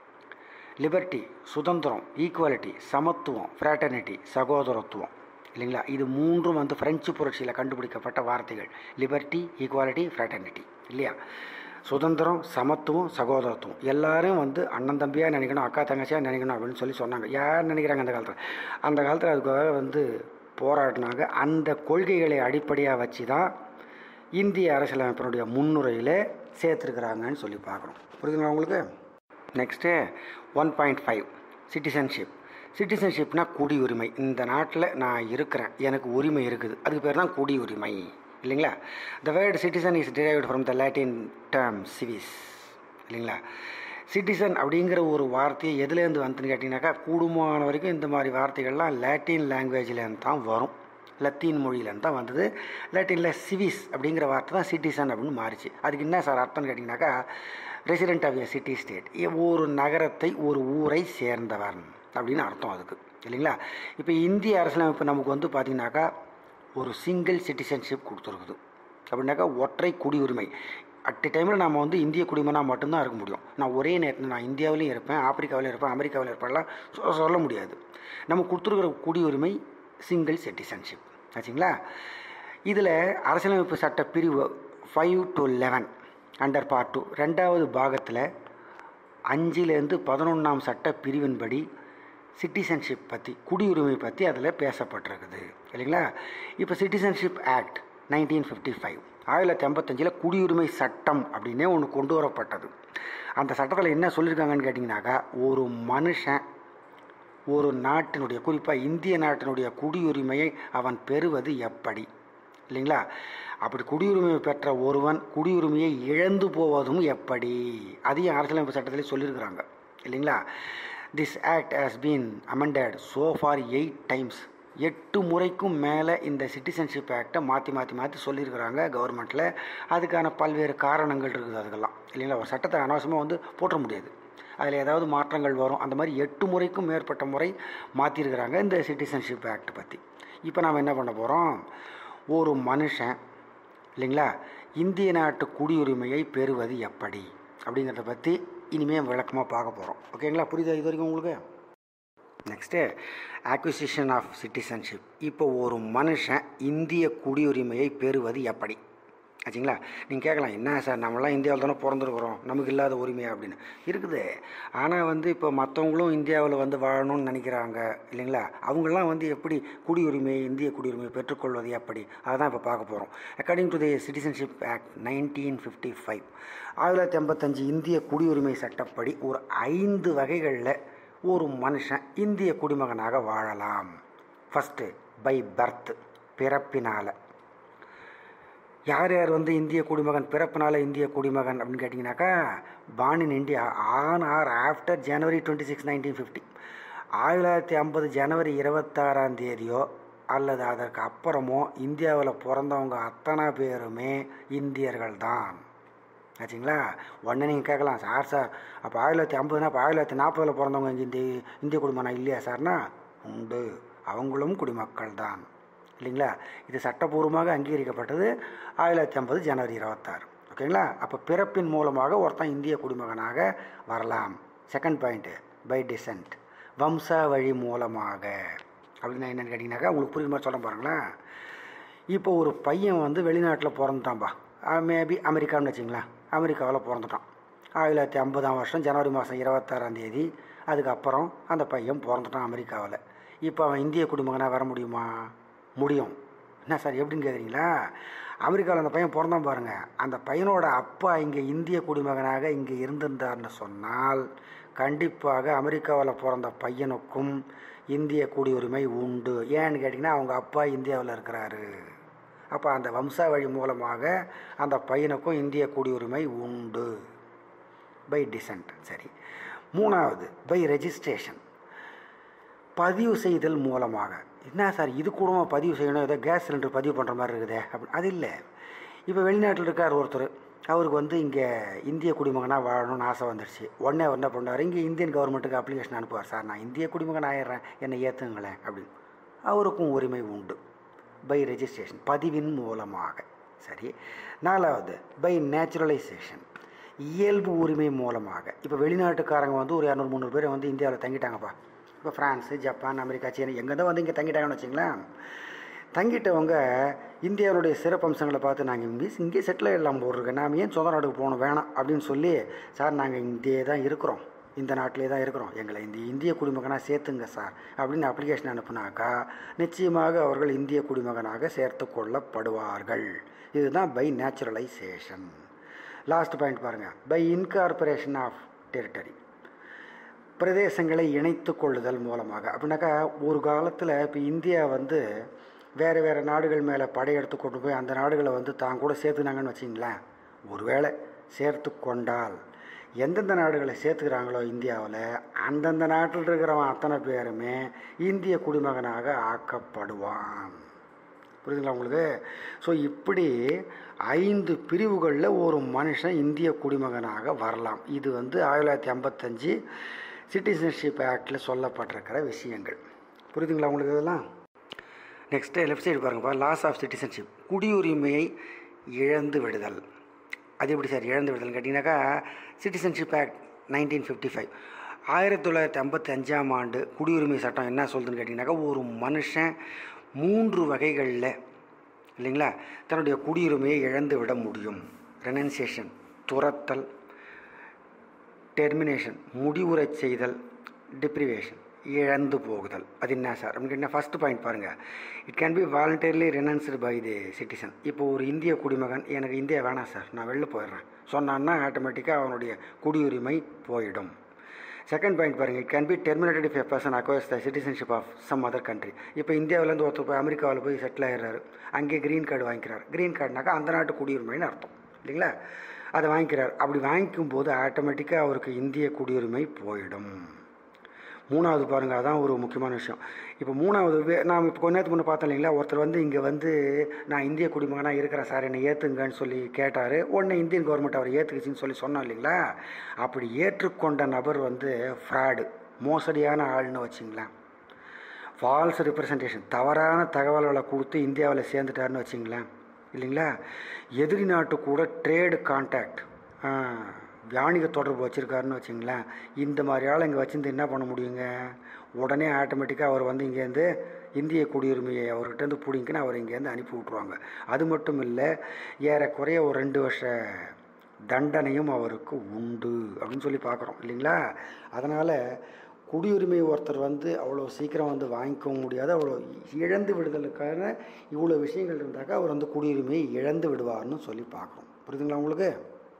லிபர்ட்டி சுதந்திரம் ஈக்குவாலிட்டி சமத்துவம் ஃப்ராட்டர்னிட்டி சகோதரத்துவம் இல்லைங்களா இது மூன்றும் வந்து பிரெஞ்சு புரட்சியில் கண்டுபிடிக்கப்பட்ட வார்த்தைகள் லிபர்ட்டி ஈக்குவாலிட்டி ஃப்ராட்டர்னிட்டி இல்லையா சுதந்திரம் சமத்துவம் சகோதரத்துவம் எல்லாரும் வந்து அண்ணன் தம்பியாக நினைக்கணும் அக்கா தங்கச்சியாக நினைக்கணும் அப்படின்னு சொல்லி சொன்னாங்க யார் நினைக்கிறாங்க அந்த காலத்தில் அந்த காலத்தில் அதுக்காக வந்து போராடினாங்க அந்த கொள்கைகளை அடிப்படையாக வச்சு தான் இந்திய அரசியலமைப்பினுடைய முன்னுரையில் சேர்த்துருக்குறாங்கன்னு சொல்லி பார்க்குறோம் புரியுதுங்களா உங்களுக்கு next one point five citizenship சிட்டிசன்ஷிப்னா குடியுரிமை இந்த நாட்டில் நான் இருக்கிறேன் எனக்கு உரிமை இருக்குது அதுக்கு பேர் தான் குடியுரிமை இல்லைங்களா the word citizen is derived from the Latin term civis இல்லைங்களா சிட்டிசன் அப்படிங்கிற ஒரு வார்த்தையை எதுலேருந்து வந்துன்னு கேட்டிங்கனாக்கா கூடுமான வரைக்கும் இந்த மாதிரி வார்த்தைகள்லாம் லாட்டின் லாங்குவேஜ்லேருந்து தான் வரும் லத்தீன் மொழியிலேருந்து தான் வந்தது லாட்டினில் சிவிஸ் அப்படிங்கிற வார்த்தை தான் சிட்டிசன் அப்படின்னு மாறிச்சு அதுக்கு என்ன சார் அர்த்தம்னு கேட்டிங்கனாக்கா resident of a city state ஒரு நகரத்தை ஒரு ஊரை சேர்ந்தவன் அப்படின்னு அர்த்தம் அதுக்கு இல்லைங்களா இப்போ இந்திய அரசியலமைப்பு நமக்கு வந்து பார்த்திங்கனாக்கா ஒரு சிங்கிள் சிட்டிசன்ஷிப் கொடுத்துருக்குது அப்படின்னாக்கா ஒற்றை குடியுரிமை அட் டைமில் நம்ம வந்து இந்திய குடிமனாக மட்டும்தான் இருக்க முடியும் நான் ஒரே நேரத்தில் நான் இந்தியாவிலையும் இருப்பேன் ஆப்பிரிக்காவிலையும் இருப்பேன் அமெரிக்காவிலும் இருப்பேன்லாம் சொ- சொல்ல முடியாது நம்ம கொடுத்துருக்கிற குடியுரிமை சிங்கிள் சிட்டிசன்ஷிப் ஆச்சுங்களா இதில் அரசியலமைப்பு சட்ட பிரிவு five to eleven under part two ரெண்டாவது பாகத்தில் அஞ்சிலேருந்து பதினொன்றாம் சட்ட பிரிவின்படி சிட்டிசன்ஷிப் பற்றி குடியுரிமை பற்றி அதில் பேசப்பட்டிருக்குது இல்லைங்களா இப்போ citizenship act nineteen fifty five ஆயிரத்தி தொள்ளாயிரத்தி ஐம்பத்தஞ்சில் குடியுரிமை சட்டம் அப்படின்னே ஒன்று கொண்டு வரப்பட்டது அந்த சட்டத்தில் என்ன சொல்லியிருக்காங்கன்னு கேட்டிங்கனாக்கா ஒரு மனுஷன் ஒரு நாட்டினுடைய குறிப்பாக இந்திய நாட்டினுடைய குடியுரிமையை அவன் பெறுவது எப்படி இல்லைங்களா அப்படி குடியுரிமை பெற்ற ஒருவன் குடியுரிமையை இழந்து போவதும் எப்படி அதையும் அரசியலமைப்பு சட்டத்திலே சொல்லியிருக்கிறாங்க இல்லைங்களா this act has been amended so far eight times எட்டு முறைக்கும் மேலே இந்த சிட்டிசன்ஷிப் ஆக்டை மாற்றி மாற்றி மாற்றி சொல்லியிருக்கிறாங்க கவர்மெண்ட்டில் அதுக்கான பல்வேறு காரணங்கள் இருக்குது அதுக்கெல்லாம் இல்லைங்களா ஒரு சட்டத்தை அனாவசியமாக வந்து போட்ட முடியாது அதில் ஏதாவது மாற்றங்கள் வரும் அந்த மாதிரி எட்டு முறைக்கும் மேற்பட்ட முறை மாற்றிருக்கிறாங்க இந்த சிட்டிசன்ஷிப் ஆக்ட் பற்றி இப்போ நாம் என்ன பண்ண போகிறோம் ஒரு மனுஷன் இல்லைங்களா இந்திய நாட்டு குடியுரிமையை பெறுவது எப்படி அப்படிங்கிறத பற்றி இனிமேல் விளக்கமாக பார்க்க போகிறோம் ஓகேங்களா புரியுதா இது வரைக்கும் உங்களுக்கு நெக்ஸ்ட்டு acquisition ஆஃப் சிட்டிசன்ஷிப் இப்போ ஒரு மனுஷன் இந்திய குடியுரிமையை பெறுவது எப்படி ஆச்சுங்களா நீங்கள் கேட்கலாம் என்ன சார் நம்மளாம் இந்தியாவில் தானே பிறந்திருக்கிறோம் நமக்கு இல்லாத உரிமையா அப்படின்னு இருக்குது ஆனால் வந்து இப்போ மற்றவங்களும் இந்தியாவில் வந்து வாழணும்னு நினைக்கிறாங்க இல்லைங்களா அவங்களாம் வந்து எப்படி குடியுரிமை இந்திய குடியுரிமையை பெற்றுக்கொள்வது எப்படி அதுதான் இப்போ பார்க்க போகிறோம் according to the citizenship act nineteen fifty five ஆயிரத்தி தொள்ளாயிரத்தி ஐம்பத்தஞ்சு இந்திய குடியுரிமை சட்டப்படி ஒரு ஐந்து வகைகளில் ஒரு மனுஷன் இந்திய குடிமகனாக வாழலாம் ஃபஸ்ட்டு பை பர்த் பிறப்பினால் யார் யார் வந்து இந்திய குடிமகன் பிறப்பினால இந்திய குடிமகன் அப்படின்னு கேட்டிங்கனாக்கா born in India on or after January twenty six nineteen fifty ஆயிரத்தி தொள்ளாயிரத்தி ஐம்பது ஜனவரி இருபத்தாறாம் தேதியோ அல்லது அதற்கு அப்புறமோ இந்தியாவில் பிறந்தவங்க அத்தனை பேருமே இந்தியர்கள் தான் ஆச்சுங்களா உடனே நீங்கள் கேட்கலாம் சார் சார் அப்போ ஆயிரத்தி தொள்ளாயிரத்தி ஐம்பதுனா அப்போ ஆயிரத்தி தொள்ளாயிரத்தி நாற்பதில் பிறந்தவங்க இங்கே இந்திய இந்திய குடிமகனா இல்லையா சார்னா உண்டு அவங்களும் குடிமக்கள் தான் இல்லைங்களா இது சட்டபூர்வமாக அங்கீகரிக்கப்பட்டது ஆயிரத்தி தொள்ளாயிரத்தி ஐம்பது ஜனவரி இருபத்தாறு ஓகேங்களா அப்போ பிறப்பின் மூலமாக ஒருத்தன் இந்திய குடிமகனாக வரலாம் செகண்ட் பாயிண்ட்டு பை டிசன்ட் வம்சாவழி மூலமாக அப்படின்னா என்னென்னு கேட்டிங்கனாக்கா உங்களுக்கு புரியுற மாதிரி சொல்ல பாருங்களேன் இப்போ ஒரு பையன் வந்து வெளிநாட்டில் பிறந்துட்டான்பா மேபி அமெரிக்கான்னு வச்சிங்களேன் அமெரிக்காவில் பிறந்துட்டான் ஆயிரத்தி தொள்ளாயிரத்தி ஐம்பதாம் வருஷம் ஜனவரி மாதம் இருபத்தாறாம் தேதி அதுக்கப்புறம் அந்த பையன் பிறந்துட்டான் அமெரிக்காவில் இப்போ அவன் இந்திய குடிமகனாக வர முடியுமா முடியும் என்ன சார் எப்படின்னு கேட்குறீங்களா அமெரிக்காவில் அந்த பையன் பிறந்தான் பாருங்கள் அந்த பையனோட அப்பா இங்கே இந்திய குடிமகனாக இங்கே இருந்திருந்தார்னு சொன்னால் கண்டிப்பாக அமெரிக்காவில் பிறந்த பையனுக்கும் இந்திய குடியுரிமை உண்டு ஏன்னு கேட்டிங்கன்னா அவங்க அப்பா இந்தியாவில் இருக்கிறாரு அப்போ அந்த வம்சாவழி மூலமாக அந்த பையனுக்கும் இந்திய குடியுரிமை உண்டு பை டிசன்ட் சரி மூணாவது பை ரெஜிஸ்ட்ரேஷன் பதிவு செய்தல் மூலமாக என்ன சார் இது கூட பதிவு செய்யணும் ஏதோ கேஸ் சிலிண்டர் பதிவு பண்ணுற மாதிரி இருக்குதே அப்படி அது இல்லை இப்போ வெளிநாட்டில் இருக்கார் ஒருத்தர் அவருக்கு வந்து இங்கே இந்திய குடிமகனாக வாழணும்னு ஆசை வந்துடுச்சு உடனே அவர் என்ன பண்ணுவார் இங்கே இந்தியன் கவர்மெண்ட்டுக்கு அப்ளிகேஷன் அனுப்புவார் சார் நான் இந்திய குடிமகன் ஆயிடுறேன் என்னை ஏற்றுங்களேன் அப்படின்னு அவருக்கும் உரிமை உண்டு பை ரெஜிஸ்ட்ரேஷன் பதிவின் மூலமாக சரி நாலாவது பை நேச்சுரலைசேஷன் இயல்பு உரிமை மூலமாக இப்போ வெளிநாட்டுக்காரங்க வந்து ஒரு இரநூறு முந்நூறு பேர் வந்து இந்தியாவில் தங்கிட்டாங்கப்பா இப்போ ஃப்ரான்ஸு ஜப்பான் அமெரிக்கா சீனா எங்கே தான் வந்து இங்கே தங்கிட்டாங்கன்னு வச்சுங்களேன் தங்கிட்டவங்க இந்தியாவுடைய சிறப்பம்சங்களை பார்த்து நாங்கள் இங்கே இங்கே செட்டில் இல்லாமல் போட்டிருக்கேன் நாம் ஏன் சொந்த நாட்டுக்கு போகணும் வேணாம் அப்படின்னு சொல்லி சார் நாங்கள் இங்கே தான் இருக்கிறோம் இந்த நாட்டிலே தான் இருக்கிறோம் எங்களை இந்த இந்திய குடிமகனாக சேர்த்துங்க சார் அப்படின்னு அப்ளிகேஷன் அனுப்புனாக்கா நிச்சயமாக அவர்கள் இந்திய குடிமகனாக சேர்த்து கொள்ளப்படுவார்கள் இதுதான் பை நேச்சுரலைசேஷன் லாஸ்ட் பாயிண்ட் பாருங்கள் பை இன்கார்பரேஷன் ஆஃப் டெரிட்டரி பிரதேசங்களை இணைத்து கொள்ளுதல் மூலமாக அப்படின்னாக்கா ஒரு காலத்தில் இப்போ இந்தியா வந்து வேறு வேறு நாடுகள் மேலே படையெடுத்து கொண்டு போய் அந்த நாடுகளை வந்து தான் கூட சேர்த்துனாங்கன்னு வச்சிங்களேன் ஒருவேளை சேர்த்து கொண்டால் எந்தெந்த நாடுகளை சேர்த்துக்கிறாங்களோ இந்தியாவில் அந்தந்த நாட்டில் இருக்கிறவன் அத்தனை பேருமே இந்திய குடிமகனாக ஆக்கப்படுவான் புரியுதுங்களா உங்களுக்கு ஸோ இப்படி ஐந்து பிரிவுகளில் ஒரு மனுஷன் இந்திய குடிமகனாக வரலாம் இது வந்து ஆயிரத்தி தொள்ளாயிரத்தி ஐம்பத்தஞ்சு சிட்டிசன்ஷிப் ஆக்டில் சொல்லப்பட்டிருக்கிற விஷயங்கள் புரியுதுங்களா உங்களுக்கு இதெல்லாம் நெக்ஸ்ட்டு லெஃப்ட் சைடு பாருங்கப்பா லாஸ் ஆஃப் சிட்டிசன்ஷிப் குடியுரிமையை இழந்து விடுதல் அது எப்படி சார் இழந்து விடுதல்னு கேட்டிங்கனாக்கா citizenship act nineteen fifty five ஆயிரத்தி தொள்ளாயிரத்தி ஐம்பத்தி அஞ்சாம் ஆண்டு குடியுரிமை சட்டம் என்ன சொல்லுதுன்னு கேட்டிங்கனாக்கா ஒரு மனுஷன் மூன்று வகைகளில் இல்லைங்களா தன்னுடைய குடியுரிமையை இழந்து விட முடியும் ரெனன்சியேஷன் துரத்தல் டெர்மினேஷன் முடிவுறச் செய்தல் டிப்ரிவேஷன் இழந்து போகுதல் அது என்ன சார் அப்படின்னு கேட்டால் ஃபஸ்ட்டு பாயிண்ட் பாருங்கள் it can be voluntarily renounced by the citizen இப்போ ஒரு இந்திய குடிமகன் எனக்கு இந்தியா வேணாம் சார் நான் வெளில போயிடுறேன் சொன்னான்னா ஆட்டோமேட்டிக்காக அவனுடைய குடியுரிமை போயிடும் செகண்ட் பாயிண்ட் பாருங்கள் it can be terminated if a person acquires the citizenship of some other country இப்போ இந்தியாவிலேருந்து ஒருத்தர் போய் அமெரிக்காவில் போய் செட்டில் ஆகிடுறாரு அங்கே க்ரீன் கார்டு வாங்கிக்கிறார் க்ரீன் கார்டுனாக்கா அந்த நாட்டு குடியுரிமைன்னு அர்த்தம் இல்லைங்களா அதை வாங்கிக்கிறார் அப்படி வாங்கிக்கும் போது ஆட்டோமேட்டிக்காக அவருக்கு இந்திய குடியுரிமை போயிடும் மூணாவது பாருங்கள் அதான் ஒரு முக்கியமான விஷயம் இப்போ மூணாவது வே- நாம் இப்போ கொஞ்ச நேரத்துக்கு முன்னே பார்த்தோம் இல்லைங்களா ஒருத்தர் வந்து இங்கே வந்து நான் இந்திய குடிமகனாக இருக்கிறேன் சார் என்னை ஏற்றுங்கன்னு சொல்லி கேட்டார் உடனே இந்தியன் கவர்மெண்ட் அவர் ஏற்றுக்குச்சின்னு சொல்லி சொன்னோம் இல்லைங்களா அப்படி ஏற்றுக்கொண்ட நபர் வந்து ஃப்ராடு மோசடியான ஆள்னு வச்சிங்களேன் ஃபால்ஸ் ரெப்ரசன்டேஷன் தவறான தகவல்களை கொடுத்து இந்தியாவில் சேர்ந்துட்டாருன்னு வச்சிங்களேன் இல்லைங்களா எதிரி நாட்டு கூட ட்ரேடு கான்டாக்ட் வாணிக தொடர்பு வச்சுருக்காருன்னு வச்சிங்களேன் இந்த மாதிரி ஆள் இங்கே வச்சிருந்து என்ன பண்ண முடியுங்க உடனே ஆட்டோமேட்டிக்காக அவர் வந்து இங்கேருந்து இந்திய குடியுரிமையை அவர்கிட்டருந்து பிடிங்கின்னு அவர் இங்கேருந்து அனுப்பி விட்ருவாங்க அது மட்டும் இல்லை ஏறக்குறைய ஒரு ரெண்டு வருஷ தண்டனையும் அவருக்கு உண்டு அப்படின்னு சொல்லி பார்க்குறோம் இல்லைங்களா அதனால் குடியுரிமை ஒருத்தர் வந்து அவ்வளோ சீக்கிரம் வந்து வாங்கிக்கவும் முடியாது அவ்வளோ இழந்து விடுதலுக்கான இவ்வளோ விஷயங்கள் இருந்தாக்கா அவர் வந்து குடியுரிமையை இழந்து விடுவார்னு சொல்லி பார்க்குறோம் புரியுதுங்களா உங்களுக்கு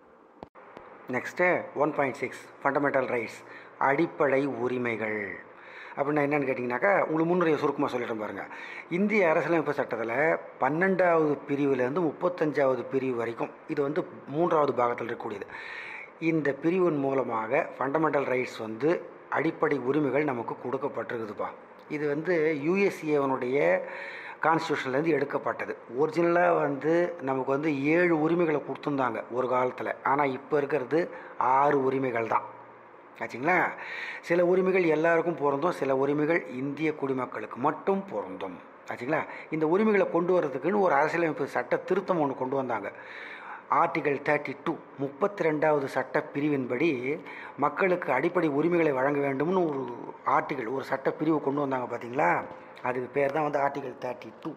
next one point six fundamental rights அடிப்படை உரிமைகள் அப்படின்னா என்னன்னு கேட்டிங்கனாக்கா உங்களுக்கு முன்னுரைய சுருக்கமாக சொல்லிட்டேன் பாருங்கள் இந்திய அரசியலமைப்பு சட்டத்தில் பன்னெண்டாவது பிரிவுலேருந்து முப்பத்தஞ்சாவது பிரிவு வரைக்கும் இது வந்து மூன்றாவது பாகத்தில் இருக்கக்கூடியது இந்த பிரிவின் மூலமாக ஃபண்டமெண்டல் ரைட்ஸ் வந்து அடிப்படை உரிமைகள் நமக்கு கொடுக்கப்பட்டிருக்குதுப்பா இது வந்து யூஎஸ்ஏவனுடைய கான்ஸ்டியூஷன்லேருந்து எடுக்கப்பட்டது ஒரிஜினலாக வந்து நமக்கு வந்து ஏழு உரிமைகளை கொடுத்துருந்தாங்க ஒரு காலத்தில் ஆனால் இப்போ இருக்கிறது ஆறு உரிமைகள் தான் ஆச்சுங்களா சில உரிமைகள் எல்லாருக்கும் பொருந்தும் சில உரிமைகள் இந்திய குடிமக்களுக்கு மட்டும் பொருந்தும் ஆச்சுங்களா இந்த உரிமைகளை கொண்டு வர்றதுக்குன்னு ஒரு அரசியலமைப்பு சட்ட திருத்தம் ஒன்று கொண்டு வந்தாங்க ஆர்டிகல் தேர்ட்டி டூ முப்பத்தி ரெண்டாவது சட்ட பிரிவின்படி மக்களுக்கு அடிப்படை உரிமைகளை வழங்க வேண்டும்னு ஒரு ஆர்டிகல் ஒரு சட்ட பிரிவு கொண்டு வந்தாங்க பார்த்தீங்களா அதுக்கு பேர் தான் வந்து ஆர்டிகல் தேர்ட்டி டூ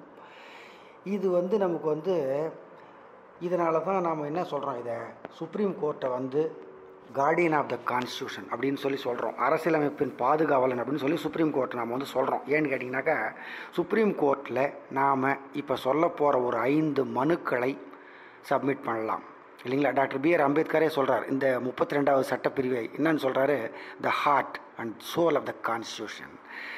இது வந்து நமக்கு வந்து இதனால தான் நாம் என்ன சொல்கிறோம் இதை சுப்ரீம் கோர்ட்டை வந்து கார்டியன் ஆஃப் த கான்ஸ்டியூஷன் அப்படின்னு சொல்லி சொல்கிறோம் அரசியலமைப்பின் பாதுகாவலன் அப்படின்னு சொல்லி சுப்ரீம் கோர்ட் நாம் வந்து சொல்கிறோம் ஏன்னு கேட்டிங்கனாக்கா சுப்ரீம் கோர்ட்டில் நாம் இப்போ சொல்ல போகிற ஒரு ஐந்து மனுக்களை சப்மிட் பண்ணலாம் இல்லைங்களா டாக்டர் பிஆர் அம்பேத்கரே சொல்கிறார் இந்த முப்பத்தி ரெண்டாவது சட்டப்பிரிவை என்னன்னு சொல்கிறாரு the heart and soul of the constitution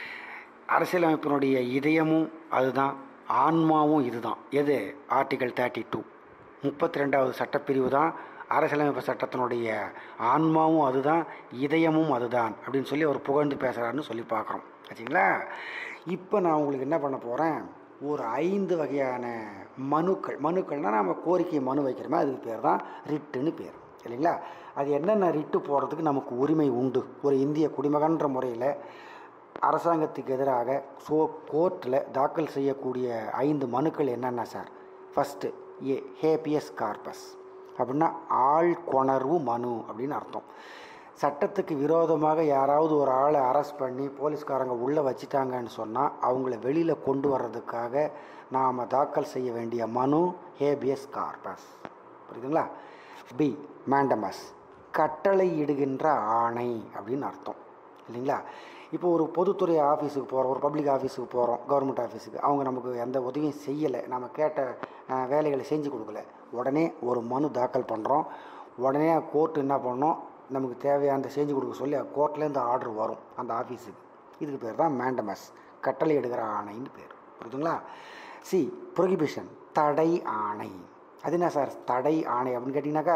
அரசியலமைப்பினுடைய இதயமும் அதுதான் ஆன்மாவும் இதுதான் எது ஆர்டிகல் தேர்ட்டி டூ முப்பத்தி ரெண்டாவது சட்டப்பிரிவு தான் அரசியலமைப்பு சட்டத்தினுடைய ஆன்மாவும் அதுதான் இதயமும் அதுதான் அப்படின்னு சொல்லி அவர் புகழ்ந்து பேசுகிறாருன்னு சொல்லி பார்க்குறோம் ஆச்சுங்களா இப்போ நான் உங்களுக்கு என்ன பண்ண போகிறேன் ஒரு ஐந்து வகையான மனுக்கள் மனுக்கள்னால் நம்ம கோரிக்கை மனு வைக்கிறோமே அதுக்கு பேர் தான் ரிட்டுன்னு பேர் இல்லைங்களா அது என்னென்ன ரிட்டு போடுறதுக்கு நமக்கு உரிமை உண்டு ஒரு இந்திய குடிமகன்ற முறையில் அரசாங்கத்துக்கு எதிராக சோ கோர்ட்டில் தாக்கல் செய்யக்கூடிய ஐந்து மனுக்கள் என்னென்ன sir first A habeas corpus அப்படின்னா ஆள் கொணர்வு மனு அப்படின்னு அர்த்தம் சட்டத்துக்கு விரோதமாக யாராவது ஒரு ஆளை அரெஸ்ட் பண்ணி போலீஸ்காரங்க உள்ளே வச்சிட்டாங்கன்னு சொன்னால் அவங்கள வெளியில் கொண்டு வர்றதுக்காக நாம் தாக்கல் செய்ய வேண்டிய மனு ஹேபியஸ் கார்பஸ் புரியுதுங்களா பி மேண்டமஸ் கட்டளை இடுகின்ற ஆணை அப்படின்னு அர்த்தம் இல்லைங்களா இப்போ ஒரு பொதுத்துறை ஆஃபீஸுக்கு போகிறோம் ஒரு பப்ளிக் ஆஃபீஸுக்கு போகிறோம் கவர்மெண்ட் ஆஃபீஸுக்கு அவங்க நமக்கு எந்த உதவியும் செய்யலை நம்ம கேட்ட அஹ், வேலைகளை செஞ்சு கொடுக்கல உடனே ஒரு மனு தாக்கல் பண்ணுறோம் உடனே கோர்ட் என்ன பண்ணோம் நமக்கு தேவையானதை செஞ்சு கொடுக்க சொல்லி கோர்ட்லேருந்து ஆர்டர் வரும் அந்த ஆஃபீஸுக்கு இதுக்கு பேர் தான் மேண்டமஸ் கட்டளை எடுக்கிற ஆணைன்னு பேர் புரியுதுங்களா சி ப்ரொஹிபிஷன் தடை ஆணை அது என்ன சார் தடை ஆணை அப்படின்னு கேட்டிங்கனாக்கா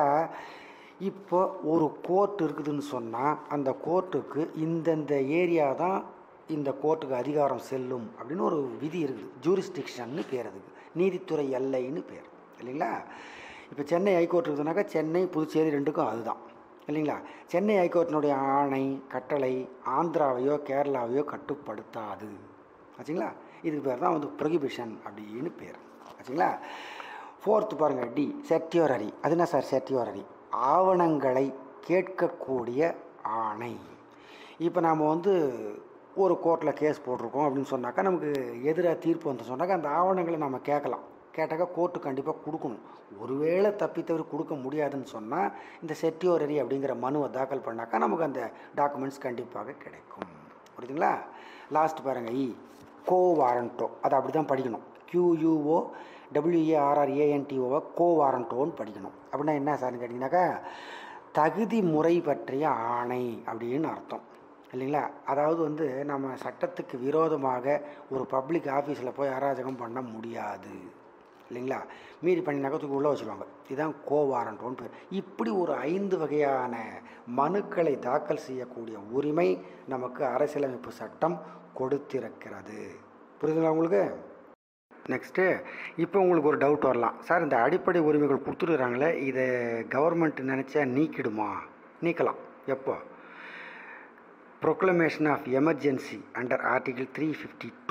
இப்போ ஒரு கோர்ட் இருக்குதுன்னு சொன்னால் அந்த கோர்ட்டுக்கு இந்தந்த ஏரியா தான் இந்த கோர்ட்டுக்கு அதிகாரம் செல்லும் அப்படின்னு ஒரு விதி இருக்குது ஜூரிஸ்டிக்ஷன்னு பேர் அதுக்கு நீதித்துறை எல்லைன்னு பேர் இல்லைங்களா இப்போ சென்னை ஹைகோர்ட் இருக்குதுனாக்கா சென்னை புதுச்சேரி ரெண்டுக்கும் அதுதான் இல்லைங்களா சென்னை ஹைகோர்ட்டினுடைய ஆணை கட்டளை ஆந்திராவையோ கேரளாவையோ கட்டுப்படுத்தாது ஆச்சுங்களா இதுக்கு பேர் தான் வந்து ப்ரொஹிபிஷன் அப்படின்னு பேர் ஆச்சுங்களா ஃபோர்த்து பாருங்கள் டி செட்டியோரரி அது என்ன சார் செட்டியோரரி ஆவணங்களை கேட்கக்கூடிய ஆணை இப்போ நாம் வந்து ஒரு கோர்ட்டில் கேஸ் போட்டிருக்கோம் அப்படின்னு சொன்னாக்கா நமக்கு எதிராக தீர்ப்பு வந்து சொன்னாக்கா அந்த ஆவணங்களை நம்ம கேட்கலாம் கேட்டாக்கா கோர்ட்டு கண்டிப்பாக கொடுக்கணும் ஒருவேளை தப்பித்தவரி கொடுக்க முடியாதுன்னு சொன்னால் இந்த செட்டியோரரி அப்படிங்கிற மனுவை தாக்கல் பண்ணாக்கா நமக்கு அந்த டாக்குமெண்ட்ஸ் கண்டிப்பாக கிடைக்கும் புரியுதுங்களா லாஸ்ட் பாருங்கள் இ கோ வாரண்டோ அதை அப்படி தான் படிக்கணும் கியூயூஓ டபிள்யூஏஆர்ஆர்ஏஎன்டிஓவை கோ வாரண்டோன்னு படிக்கணும் அப்படின்னா என்ன சார்னு கேட்டிங்கனாக்கா தகுதி முறை பற்றிய ஆணை அப்படின்னு அர்த்தம் இல்லைங்களா அதாவது வந்து நம்ம சட்டத்துக்கு விரோதமாக ஒரு பப்ளிக் ஆஃபீஸில் போய் அராஜகம் பண்ண முடியாது இல்லைங்களா மீறி பண்ணினாக்கா தூக்கி உள்ளே வச்சுருவாங்க இதுதான் கோ வாரண்டோன்னு பேர் இப்படி ஒரு ஐந்து வகையான மனுக்களை தாக்கல் செய்யக்கூடிய உரிமை நமக்கு அரசியலமைப்பு சட்டம் கொடுத்திருக்கிறது புரியுதுங்களா உங்களுக்கு நெக்ஸ்ட்டு இப்போ உங்களுக்கு ஒரு டவுட் வரலாம் சார் இந்த அடிப்படை உரிமைகள் கொடுத்துருக்குறாங்களே இதை கவர்மெண்ட் நினச்சா நீக்கிடுமா நீக்கலாம் எப்போ proclamation of emergency under article three fifty two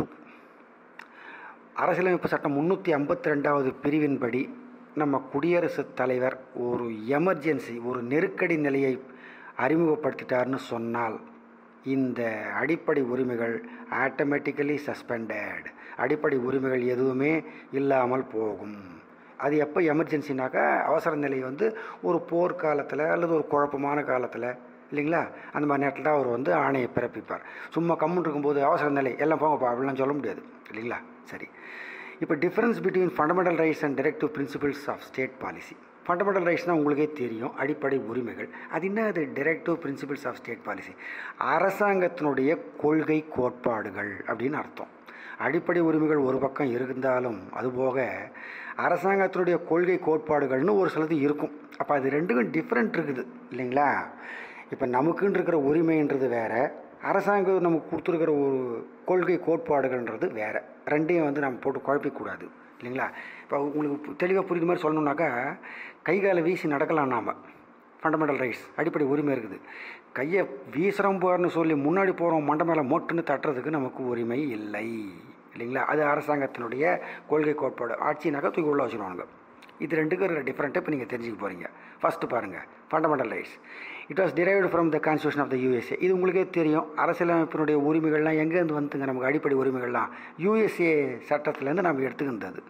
அரசியலமைப்பு சட்டம் முந்நூற்றி ஐம்பத்தி ரெண்டாவது பிரிவின்படி நம்ம குடியரசுத் தலைவர் ஒரு எமர்ஜென்சி ஒரு நெருக்கடி நிலையை அறிமுகப்படுத்திட்டார்னு சொன்னால் இந்த அடிப்படை உரிமைகள் ஆட்டோமேட்டிக்கலி சஸ்பெண்டட் அடிப்படை உரிமைகள் எதுவுமே இல்லாமல் போகும் அது எப்போ எமர்ஜென்சினாக்கா அவசர நிலை வந்து ஒரு போர்க்காலத்தில் அல்லது ஒரு குழப்பமான காலத்தில் இல்லைங்களா அந்த மாதிரி நேரத்தில் தான் அவர் வந்து ஆணையை பிறப்பிப்பார் சும்மா கம்முன்னு இருக்கும்போது அவசர நிலை எல்லாம் போங்கப்பா அப்படிலாம் சொல்ல முடியாது இல்லைங்களா சரி இப்போ difference between fundamental rights and directive principles of state policy fundamental ரைட்ஸ்னால் உங்களுக்கே தெரியும் அடிப்படை உரிமைகள் அது என்ன அது directive principles of state policy அரசாங்கத்தினுடைய கொள்கை கோட்பாடுகள் அப்படின்னு அர்த்தம் அடிப்படை உரிமைகள் ஒரு பக்கம் இருந்தாலும் அதுபோக அரசாங்கத்தினுடைய கொள்கை கோட்பாடுகள்னு ஒரு சிலது இருக்கும் அப்போ அது ரெண்டுக்கும் டிஃப்ரெண்ட் இருக்குது இல்லைங்களா இப்போ நமக்குன்னு இருக்கிற உரிமைன்றது வேறு அரசாங்கம் நமக்கு கொடுத்துருக்கிற ஒரு கொள்கை கோட்பாடுகள்ன்றது வேறு ரெண்டையும் வந்து நம்ம போட்டு குழப்பிக்கூடாது இல்லைங்களா இப்போ உங்களுக்கு தெளிவாக புரியுற மாதிரி சொல்லணுன்னாக்கா கை காலை வீசி நடக்கலாம் நாம் ஃபண்டமெண்டல் ரைட்ஸ் அடிப்படை உரிமை இருக்குது கையை வீசுகிறோம் போகிறன்னு சொல்லி முன்னாடி போகிறோம் மண்டை மேலே மொட்டுன்னு தட்டுறதுக்கு நமக்கு உரிமை இல்லை இல்லைங்களா அது அரசாங்கத்தினுடைய கொள்கை கோட்பாடு ஆட்சினாக்கா தூக்கி உள்ள வச்சுருவாங்க இது ரெண்டுக்கும் இருக்கிற டிஃப்ரெண்ட்டை இப்போ நீங்கள் தெரிஞ்சுக்க போகிறீங்க ஃபஸ்ட்டு பாருங்கள் fundamental rights it was derived from the constitution of the USA இது உங்களுக்கே தெரியும் அரசியலமைப்பினுடைய உரிமைகள்லாம் எங்கேருந்து வந்துங்க நமக்கு அடிப்படை உரிமைகள்லாம் யூஎஸ்ஏ சட்டத்திலேருந்து நம்ம எடுத்துக்கின்றது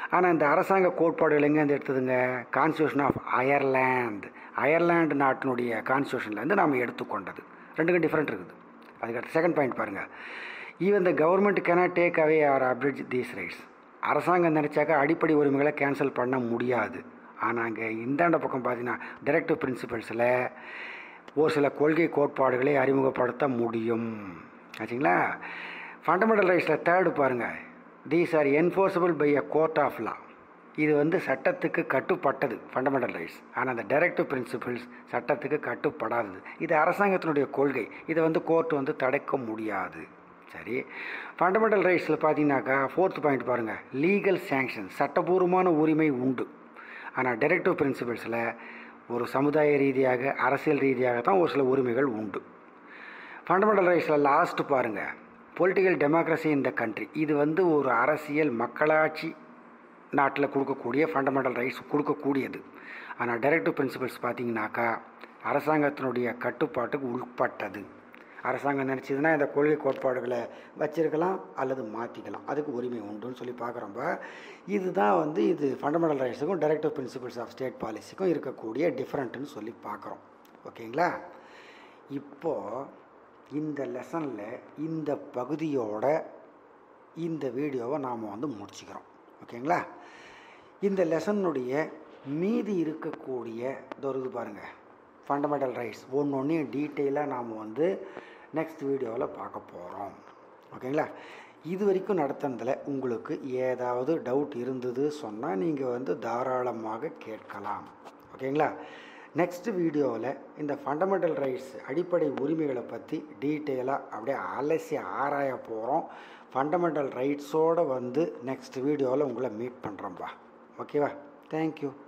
ஆனால் இந்த அரசாங்க கோட்பாடுகள் எங்கேருந்து எடுத்ததுங்க கான்ஸ்டியூஷன் ஆஃப் அயர்லாந்து அயர்லாந்து நாட்டினுடைய கான்ஸ்டியூஷன்லேருந்து நாம் எடுத்துக்கொண்டது ரெண்டுக்கும் டிஃப்ரெண்ட் இருக்குது அதுக்கடுத்து செகண்ட் பாயிண்ட் பாருங்கள் even the government cannot take away or abridge these rights அரசாங்கம் நினச்சாக்கா அடிப்படை உரிமைகளை கேன்சல் பண்ண முடியாது ஆனால் அங்கே இந்தாண்ட பக்கம் பார்த்தீங்கன்னா டைரக்டிவ் பிரின்சிபல்ஸில் ஒரு சில கொள்கை கோட்பாடுகளை அறிமுகப்படுத்த முடியும் ஆச்சுங்களா ஃபண்டமெண்டல் ரைட்ஸில் தேர்டு பாருங்கள் these are enforceable by a court of law இது வந்து சட்டத்துக்கு கட்டுப்பட்டது ஃபண்டமெண்டல் ரைட்ஸ் ஆனால் அந்த டைரக்டிவ் பிரின்சிபிள்ஸ் சட்டத்துக்கு கட்டுப்படாதது இது அரசாங்கத்தினுடைய கொள்கை இதை வந்து கோர்ட் வந்து தடுக்க முடியாது சரி ஃபண்டமெண்டல் ரைட்ஸில் பார்த்தீங்கன்னாக்கா ஃபோர்த் பாயிண்ட் பாருங்கள் லீகல் சேங்ஷன் சட்டபூர்வமான உரிமை உண்டு ஆனால் டைரக்டிவ் பிரின்சிபல்ஸில் ஒரு சமுதாய ரீதியாக அரசியல் ரீதியாக தான் ஒரு சில உரிமைகள் உண்டு ஃபண்டமெண்டல் ரைட்ஸில் லாஸ்ட்டு பாருங்கள் பொலிட்டிக்கல் டெமோக்ரஸி இந்த கண்ட்ரி இது வந்து ஒரு அரசியல் மக்களாட்சி நாட்டில் கொடுக்கக்கூடிய ஃபண்டமெண்டல் ரைட்ஸ் கொடுக்கக்கூடியது ஆனால் டைரக்டிவ் பிரின்சிபல்ஸ் பார்த்தீங்கன்னாக்கா அரசாங்கத்தினுடைய கட்டுப்பாட்டுக்கு உட்பட்டது அரசாங்கம் நினச்சதுன்னா இந்த கொள்கை கோட்பாடுகளை வச்சிருக்கலாம் அல்லது மாற்றிக்கலாம் அதுக்கு உரிமை உண்டுன்னு சொல்லி பார்க்குறப்ப இதுதான் வந்து இது ஃபண்டமெண்டல் ரைட்ஸுக்கும் டைரக்டிவ் பிரின்சிபல்ஸ் ஆஃப் ஸ்டேட் பாலிசிக்கும் இருக்கக்கூடிய டிஃப்ரெண்ட்டுன்னு சொல்லி பார்க்குறோம் ஓகேங்களா இப்போது இந்த லெசனில் இந்த பகுதியோட இந்த வீடியோவை நாம் வந்து முடிச்சுக்கிறோம் ஓகேங்களா இந்த லெசனுடைய மீதி இருக்கக்கூடிய இதோ இது பாருங்கள் ஃபண்டமெண்டல் ரைட்ஸ் ஒன்று ஒன்றையும் டீட்டெயிலாக நாம் வந்து நெக்ஸ்ட் வீடியோவில் பார்க்க போகிறோம் ஓகேங்களா இது வரைக்கும் நடத்தினதில் உங்களுக்கு ஏதாவது டவுட் இருந்தது சொன்னால் நீங்கள் வந்து தாராளமாக கேட்கலாம் ஓகேங்களா நெக்ஸ்ட் வீடியோவில் இந்த ஃபண்டமெண்டல் ரைட்ஸ் அடிப்படை உரிமைகளை பற்றி டீட்டெயிலாக அப்படியே அலசி ஆராய போகிறோம் ஃபண்டமெண்டல் ரைட்ஸோடு வந்து நெக்ஸ்ட் வீடியோவில் உங்களை மீட் பண்ணுறோம்ப்பா ஓகேவா தேங்க்யூ